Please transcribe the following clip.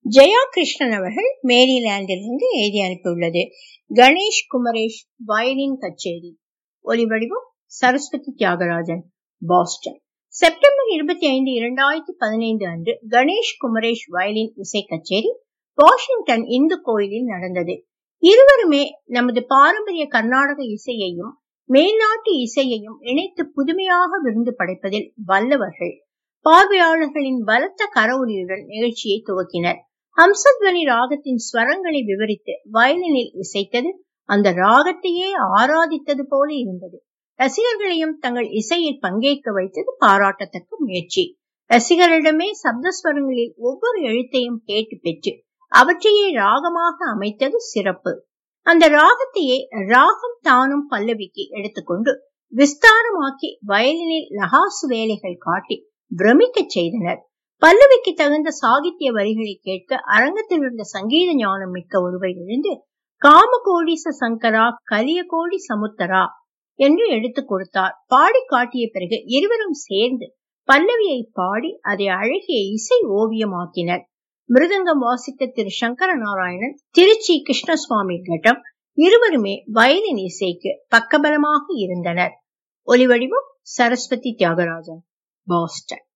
ஜெயா கிருஷ்ணன் அவர்கள் மேரிலாண்டிலிருந்து எழுதி அனுப்பியுள்ளது கணேஷ் குமரேஷ் வயலின் கச்சேரி ஒலிவடிவம் சரஸ்வதி தியாகராஜன் பாஸ்டன் செப்டம்பர் இருபத்தி ஐந்து இரண்டாயிரத்தி பதினைந்து அன்று கணேஷ் குமரேஷ் வயலின் இசை கச்சேரி வாஷிங்டன் இந்து கோயிலில் நடந்தது இருவருமே நமது பாரம்பரிய கர்நாடக இசையையும் மேல்நாட்டு இசையையும் இணைத்து புதுமையாக விருந்து படைப்பதில் வல்லவர்கள் பார்வையாளர்களின் பலத்த கரவொலியுடன் நிகழ்ச்சியை துவக்கினர் ஹம்சத்வனி ராகத்தின் ஸ்வரங்களை விவரித்து வயலினில் இசைத்தது அந்த ராகத்தையே ஆராதித்தது போல இருந்தது ரசிகர்களையும் தங்கள் இசையில் பங்கேற்க வைத்தது பாராட்டத்தக்க முயற்சி ரசிகர்களிடமே சப்தஸ்வரங்களில் ஒவ்வொரு எழுத்தையும் கேட்டு பெற்று அவற்றையே ராகமாக அமைத்தது சிறப்பு அந்த ராகத்தையே ராகம் தானும் பல்லவிக்கு எடுத்துக்கொண்டு விஸ்தாரமாக்கி வயலினில் நகாசு வேலைகள் காட்டி பிரமிக்க செய்தனர் பல்லவிக்கு தகுந்த சாகித்ய வரிகளை கேட்க அரங்கத்தில் இருந்த சங்கீத ஞானம் மிக்க ஒருவர் எழுந்து காமகோடிச சங்கரா கலியகோடி சமுத்தரா என்று எடுத்துக் கொடுத்தார் பாடி காட்டிய பிறகு இருவரும் சேர்ந்து பல்லவியை பாடி அதை அழகிய இசை ஓவியமாக்கினர் மிருதங்கம் வாசித்த திரு சங்கர நாராயணன் திருச்சி கிருஷ்ணசுவாமி கட்டம் இருவருமே வயலின் இசைக்கு பக்கபலமாக இருந்தனர் ஒலிவடிவம் சரஸ்வதி தியாகராஜன் பாஸ்டன்